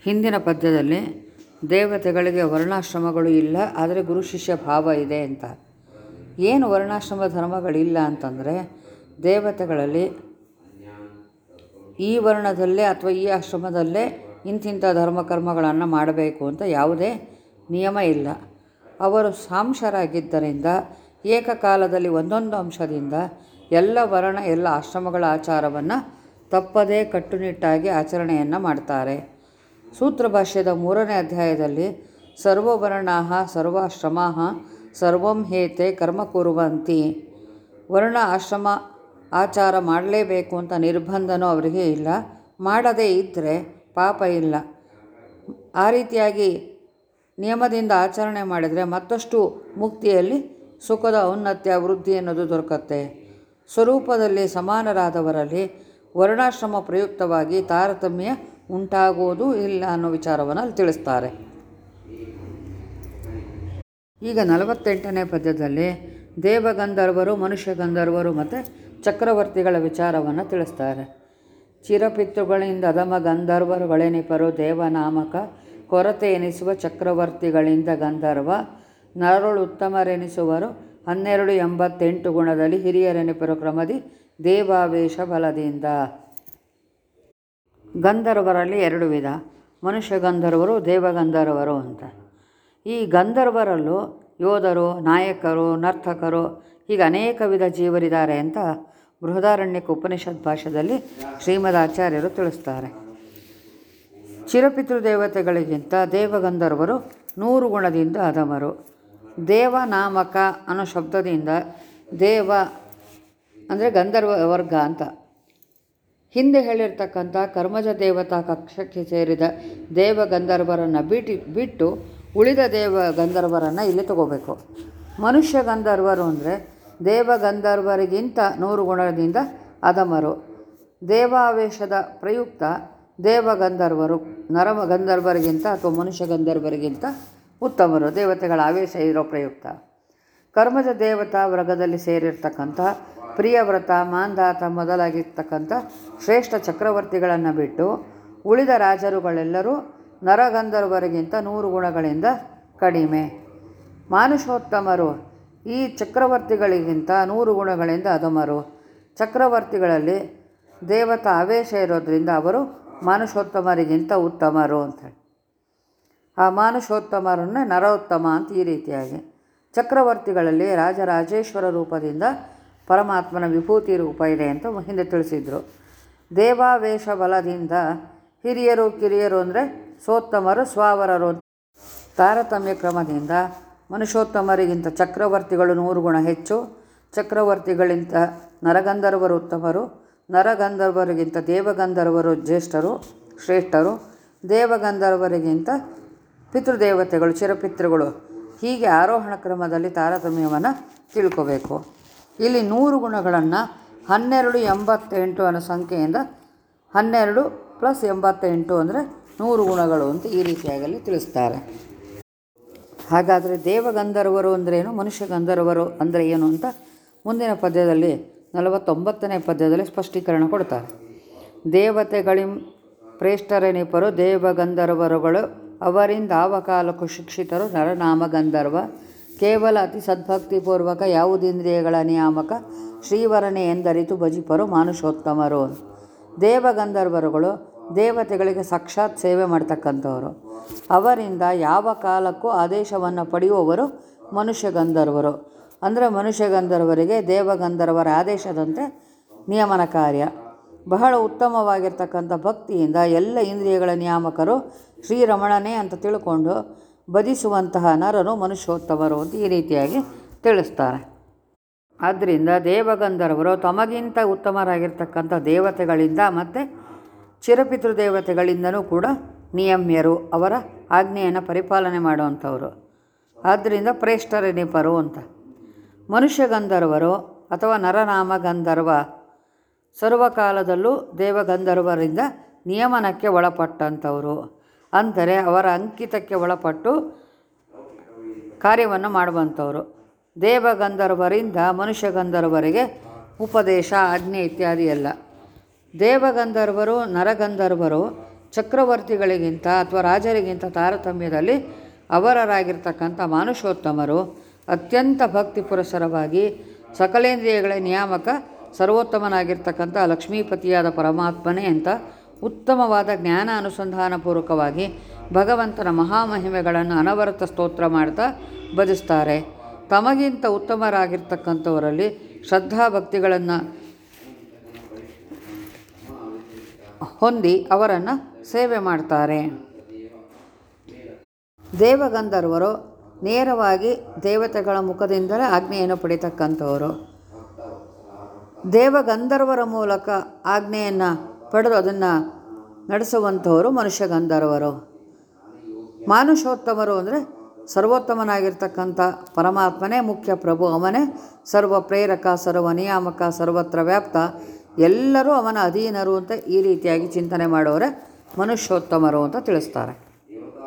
ಹಿಂದಿನ ಪದ್ಯದಲ್ಲಿ ದೇವತೆಗಳಿಗೆ ವರ್ಣಾಶ್ರಮಗಳು ಇಲ್ಲ ಆದರೆ ಗುರು ಶಿಷ್ಯ ಭಾವ ಇದೆ ಅಂತ ಏನು ವರ್ಣಾಶ್ರಮ ಧರ್ಮಗಳಿಲ್ಲ ಅಂತಂದರೆ ದೇವತೆಗಳಲ್ಲಿ ಈ ವರ್ಣದಲ್ಲೇ ಅಥವಾ ಈ ಆಶ್ರಮದಲ್ಲೇ ಇಂತಿಂಥ ಧರ್ಮಕರ್ಮಗಳನ್ನು ಮಾಡಬೇಕು ಅಂತ ಯಾವುದೇ ನಿಯಮ ಇಲ್ಲ ಅವರು ಸಾಂಶರಾಗಿದ್ದರಿಂದ ಏಕಕಾಲದಲ್ಲಿ ಒಂದೊಂದು ಅಂಶದಿಂದ ಎಲ್ಲ ವರ್ಣ ಎಲ್ಲ ಆಶ್ರಮಗಳ ಆಚಾರವನ್ನು ತಪ್ಪದೇ ಕಟ್ಟುನಿಟ್ಟಾಗಿ ಆಚರಣೆಯನ್ನು ಮಾಡ್ತಾರೆ ಸೂತ್ರ ಭಾಷ್ಯದ ಮೂರನೇ ಅಧ್ಯಾಯದಲ್ಲಿ ಸರ್ವವರ್ಣಾ ಸರ್ವಾಶ್ರಮಾ ಸರ್ವಂ ಹೇತೆ ಕರ್ಮ ಕುರುವಂತಿ ವರ್ಣ ಆಶ್ರಮ ಆಚಾರ ಮಾಡಲೇಬೇಕು ಅಂತ ನಿರ್ಬಂಧನೂ ಅವರಿಗೆ ಇಲ್ಲ ಮಾಡದೇ ಇದ್ದರೆ ಪಾಪ ಇಲ್ಲ ಆ ರೀತಿಯಾಗಿ ನಿಯಮದಿಂದ ಆಚರಣೆ ಮಾಡಿದರೆ ಮತ್ತಷ್ಟು ಮುಕ್ತಿಯಲ್ಲಿ ಸುಖದ ಔನ್ನತ್ಯ ವೃದ್ಧಿ ಅನ್ನೋದು ದೊರಕತ್ತೆ ಸ್ವರೂಪದಲ್ಲಿ ಸಮಾನರಾದವರಲ್ಲಿ ವರ್ಣಾಶ್ರಮ ಪ್ರಯುಕ್ತವಾಗಿ ತಾರತಮ್ಯ ಉಂಟಾಗುವುದೂ ಇಲ್ಲ ಅನ್ನೋ ವಿಚಾರವನ್ನು ಅಲ್ಲಿ ತಿಳಿಸ್ತಾರೆ ಈಗ ನಲವತ್ತೆಂಟನೇ ಪದ್ಯದಲ್ಲಿ ದೇವಗಂಧರ್ವರು ಮನುಷ್ಯ ಗಂಧರ್ವರು ಮತ್ತು ಚಕ್ರವರ್ತಿಗಳ ವಿಚಾರವನ್ನು ತಿಳಿಸ್ತಾರೆ ಚಿರಪಿತೃಗಳಿಂದ ಅಧಮ ಗಂಧರ್ವರುಗಳೆನಿಪರು ದೇವನಾಮಕ ಕೊರತೆ ಎನಿಸುವ ಚಕ್ರವರ್ತಿಗಳಿಂದ ಗಂಧರ್ವ ನರಳು ಉತ್ತಮರೆನಿಸುವರು ಹನ್ನೆರಡು ಎಂಬತ್ತೆಂಟು ಗುಣದಲ್ಲಿ ಹಿರಿಯರೆನಿಪರು ಕ್ರಮದಿ ದೇವಾವೇಶ ಬಲದಿಂದ ಗಂಧರ್ವರಲ್ಲಿ ಎರಡು ವಿಧ ಮನುಷ್ಯ ಗಂಧರ್ವರು ದೇವಗಂಧರ್ವರು ಅಂತ ಈ ಗಂಧರ್ವರಲ್ಲೂ ಯೋಧರು ನಾಯಕರು ನರ್ತಕರು ಹೀಗೆ ಅನೇಕ ವಿಧ ಜೀವರಿದ್ದಾರೆ ಅಂತ ಬೃಹದಾರಣ್ಯಕ ಉಪನಿಷತ್ ಭಾಷೆಯಲ್ಲಿ ಶ್ರೀಮದ್ ಆಚಾರ್ಯರು ತಿಳಿಸ್ತಾರೆ ಚಿರಪಿತೃ ದೇವತೆಗಳಿಗಿಂತ ದೇವಗಂಧರ್ವರು ನೂರು ಗುಣದಿಂದ ಅಧಮರು ದೇವನಾಮಕ ಅನ್ನೋ ಶಬ್ದದಿಂದ ದೇವ ಅಂದರೆ ಗಂಧರ್ವ ವರ್ಗ ಅಂತ ಹಿಂದೆ ಹೇಳಿರ್ತಕ್ಕಂಥ ಕರ್ಮಜ ದೇವತಾ ಕಕ್ಷಕ್ಕೆ ಸೇರಿದ ದೇವ ಗಂಧರ್ವರನ್ನು ಬಿಟ್ಟು ಬಿಟ್ಟು ಉಳಿದ ದೇವ ಗಂಧರ್ವರನ್ನು ಇಲ್ಲಿ ತಗೋಬೇಕು ಮನುಷ್ಯ ಗಂಧರ್ವರು ಅಂದರೆ ದೇವ ಗಂಧರ್ವರಿಗಿಂತ ನೂರು ಗುಣದಿಂದ ಅಧಮರು ದೇವಾವೇಶದ ಪ್ರಯುಕ್ತ ದೇವಗಂಧರ್ವರು ನರಮ ಗಂಧರ್ವರಿಗಿಂತ ಅಥವಾ ಮನುಷ್ಯ ಗಂಧರ್ವರಿಗಿಂತ ಉತ್ತಮರು ದೇವತೆಗಳ ಆವೇಶ ಇರೋ ಪ್ರಯುಕ್ತ ಕರ್ಮಜ ದೇವತಾ ವರ್ಗದಲ್ಲಿ ಸೇರಿರ್ತಕ್ಕಂಥ ಪ್ರಿಯವ್ರತ ಮಾಂಧಾತ ಮೊದಲಾಗಿರ್ತಕ್ಕಂಥ ಶ್ರೇಷ್ಠ ಚಕ್ರವರ್ತಿಗಳನ್ನು ಬಿಟ್ಟು ಉಳಿದ ರಾಜರುಗಳೆಲ್ಲರೂ ನರಗಂಧರ್ವರಿಗಿಂತ ನೂರು ಗುಣಗಳಿಂದ ಕಡಿಮೆ ಮಾನುಷೋತ್ತಮರು ಈ ಚಕ್ರವರ್ತಿಗಳಿಗಿಂತ ನೂರು ಗುಣಗಳಿಂದ ಅಧಮರು ಚಕ್ರವರ್ತಿಗಳಲ್ಲಿ ದೇವತಾ ಆವೇಶ ಇರೋದ್ರಿಂದ ಅವರು ಮಾನುಷೋತ್ತಮರಿಗಿಂತ ಉತ್ತಮರು ಅಂಥೇಳಿ ಆ ಮಾನುಷೋತ್ತಮರನ್ನೇ ನರೋತ್ತಮ ಅಂತ ಈ ರೀತಿಯಾಗಿ ಚಕ್ರವರ್ತಿಗಳಲ್ಲಿ ರಾಜರಾಜೇಶ್ವರ ರೂಪದಿಂದ ಪರಮಾತ್ಮನ ವಿಭೂತಿ ರೂಪ ಇದೆ ಅಂತ ಹಿಂದೆ ತಿಳಿಸಿದರು ದೇವಾವೇಶ ಬಲದಿಂದ ಹಿರಿಯರು ಕಿರಿಯರು ಅಂದರೆ ಸೋತ್ತಮರು ಸ್ವಾವರರು ತಾರತಮ್ಯ ಕ್ರಮದಿಂದ ಮನುಷ್ಯೋತ್ತಮರಿಗಿಂತ ಚಕ್ರವರ್ತಿಗಳು ನೂರು ಗುಣ ಹೆಚ್ಚು ಚಕ್ರವರ್ತಿಗಳಿಂದ ನರಗಂಧರ್ವರು ಉತ್ತಮರು ನರಗಂಧರ್ವರಿಗಿಂತ ದೇವಗಂಧರ್ವರು ಜ್ಯೇಷ್ಠರು ಶ್ರೇಷ್ಠರು ದೇವಗಂಧರ್ವರಿಗಿಂತ ಪಿತೃದೇವತೆಗಳು ಚಿರಪಿತೃಗಳು ಹೀಗೆ ಆರೋಹಣ ಕ್ರಮದಲ್ಲಿ ತಾರತಮ್ಯವನ್ನು ತಿಳ್ಕೋಬೇಕು ಇಲ್ಲಿ ನೂರು ಗುಣಗಳನ್ನು ಹನ್ನೆರಡು ಎಂಬತ್ತೆಂಟು ಅನ್ನೋ ಸಂಖ್ಯೆಯಿಂದ ಹನ್ನೆರಡು ಪ್ಲಸ್ ಎಂಬತ್ತೆಂಟು ಅಂದರೆ ನೂರು ಗುಣಗಳು ಅಂತ ಈ ರೀತಿಯಾಗಲಿ ತಿಳಿಸ್ತಾರೆ ಹಾಗಾದರೆ ದೇವಗಂಧರ್ವರು ಅಂದ್ರೇನು ಮನುಷ್ಯ ಗಂಧರ್ವರು ಅಂದರೆ ಏನು ಅಂತ ಮುಂದಿನ ಪದ್ಯದಲ್ಲಿ ನಲವತ್ತೊಂಬತ್ತನೇ ಪದ್ಯದಲ್ಲಿ ಸ್ಪಷ್ಟೀಕರಣ ಕೊಡ್ತಾರೆ ದೇವತೆಗಳಿಂ ಪ್ರೇಷ್ಠರೆನಿಪರು ದೇವಗಂಧರ್ವರುಗಳು ಅವರಿಂದ ಆವ ಕಾಲಕ್ಕೂ ಶಿಕ್ಷಿತರು ನರನಾಮ ಗಂಧರ್ವ ಕೇವಲ ಅತಿ ಸದ್ಭಕ್ತಿಪೂರ್ವಕ ಯಾವುದಿಂದ್ರಿಯಗಳ ನಿಯಾಮಕ ಶ್ರೀವರನೇ ಎಂದರಿತು ಭಜಿಪರು ಮಾನುಷೋತ್ತಮರು ದೇವಗಂಧರ್ವರುಗಳು ದೇವತೆಗಳಿಗೆ ಸಾಕ್ಷಾತ್ ಸೇವೆ ಮಾಡ್ತಕ್ಕಂಥವರು ಅವರಿಂದ ಯಾವ ಕಾಲಕ್ಕೂ ಆದೇಶವನ್ನು ಪಡೆಯುವವರು ಮನುಷ್ಯ ಗಂಧರ್ವರು ಅಂದರೆ ಮನುಷ್ಯ ಗಂಧರ್ವರಿಗೆ ದೇವಗಂಧರ್ವರ ಆದೇಶದಂತೆ ನಿಯಮನ ಕಾರ್ಯ ಬಹಳ ಉತ್ತಮವಾಗಿರ್ತಕ್ಕಂಥ ಭಕ್ತಿಯಿಂದ ಎಲ್ಲ ಇಂದ್ರಿಯಗಳ ನಿಯಾಮಕರು ಶ್ರೀರಮಣನೇ ಅಂತ ತಿಳ್ಕೊಂಡು ಬದಿಸುವಂತಹ ನರನು ಮನುಷ್ಯೋತ್ತಮರು ಅಂತ ಈ ರೀತಿಯಾಗಿ ತಿಳಿಸ್ತಾರೆ ಆದ್ದರಿಂದ ದೇವಗಂಧರ್ವರು ತಮಗಿಂತ ಉತ್ತಮರಾಗಿರ್ತಕ್ಕಂಥ ದೇವತೆಗಳಿಂದ ಮತ್ತು ಚಿರಪಿತೃ ದೇವತೆಗಳಿಂದನೂ ಕೂಡ ನಿಯಮ್ಯರು ಅವರ ಆಜ್ಞೆಯನ್ನು ಪರಿಪಾಲನೆ ಮಾಡುವಂಥವರು ಆದ್ದರಿಂದ ಪ್ರೇಷ್ಠರೆನಿಪರು ಅಂತ ಮನುಷ್ಯ ಗಂಧರ್ವರು ಅಥವಾ ನರನಾಮ ಗಂಧರ್ವ ಸರ್ವಕಾಲದಲ್ಲೂ ದೇವಗಂಧರ್ವರಿಂದ ನಿಯಮನಕ್ಕೆ ಒಳಪಟ್ಟಂಥವರು ಅಂದರೆ ಅವರ ಅಂಕಿತಕ್ಕೆ ಒಳಪಟ್ಟು ಕಾರ್ಯವನ್ನು ಮಾಡುವಂಥವರು ದೇವಗಂಧರ್ವರಿಂದ ಮನುಷ್ಯ ಗಂಧರ್ವರಿಗೆ ಉಪದೇಶ ಆಜ್ಞೆ ಇತ್ಯಾದಿ ಎಲ್ಲ ದೇವಗಂಧರ್ವರು ನರಗಂಧರ್ವರು ಚಕ್ರವರ್ತಿಗಳಿಗಿಂತ ಅಥವಾ ರಾಜರಿಗಿಂತ ತಾರತಮ್ಯದಲ್ಲಿ ಅವರರಾಗಿರ್ತಕ್ಕಂಥ ಮಾನುಷೋತ್ತಮರು ಅತ್ಯಂತ ಭಕ್ತಿ ಪುರಸರವಾಗಿ ಸಕಲೇಂದ್ರಿಯಗಳ ನಿಯಾಮಕ ಸರ್ವೋತ್ತಮನಾಗಿರ್ತಕ್ಕಂಥ ಲಕ್ಷ್ಮೀಪತಿಯಾದ ಪರಮಾತ್ಮನೇ ಅಂತ ಉತ್ತಮವಾದ ಜ್ಞಾನ ಅನುಸಂಧಾನಪೂರ್ವಕವಾಗಿ ಭಗವಂತನ ಮಹಾಮಹಿಮೆಗಳನ್ನು ಅನವರತ ಸ್ತೋತ್ರ ಮಾಡ್ತಾ ಭಜಿಸ್ತಾರೆ ತಮಗಿಂತ ಉತ್ತಮರಾಗಿರ್ತಕ್ಕಂಥವರಲ್ಲಿ ಶ್ರದ್ಧಾ ಭಕ್ತಿಗಳನ್ನು ಹೊಂದಿ ಅವರನ್ನು ಸೇವೆ ಮಾಡ್ತಾರೆ ದೇವಗಂಧರ್ವರು ನೇರವಾಗಿ ದೇವತೆಗಳ ಮುಖದಿಂದಲೇ ಆಜ್ಞೆಯನ್ನು ಪಡಿತಕ್ಕಂಥವರು ದೇವಗಂಧರ್ವರ ಮೂಲಕ ಆಜ್ಞೆಯನ್ನು ಪಡೆದು ಅದನ್ನು ನಡೆಸುವಂಥವರು ಮನುಷ್ಯ ಗಂಧರ್ವರು ಮಾನುಷೋತ್ತಮರು ಅಂದರೆ ಸರ್ವೋತ್ತಮನಾಗಿರ್ತಕ್ಕಂಥ ಪರಮಾತ್ಮನೇ ಮುಖ್ಯ ಪ್ರಭು ಅವನೇ ಸರ್ವ ಪ್ರೇರಕ ಸರ್ವ ನಿಯಾಮಕ ಸರ್ವತ್ರ ವ್ಯಾಪ್ತ ಎಲ್ಲರೂ ಅವನ ಅಧೀನರು ಅಂತ ಈ ರೀತಿಯಾಗಿ ಚಿಂತನೆ ಮಾಡೋರೆ ಮನುಷ್ಯೋತ್ತಮರು ಅಂತ ತಿಳಿಸ್ತಾರೆ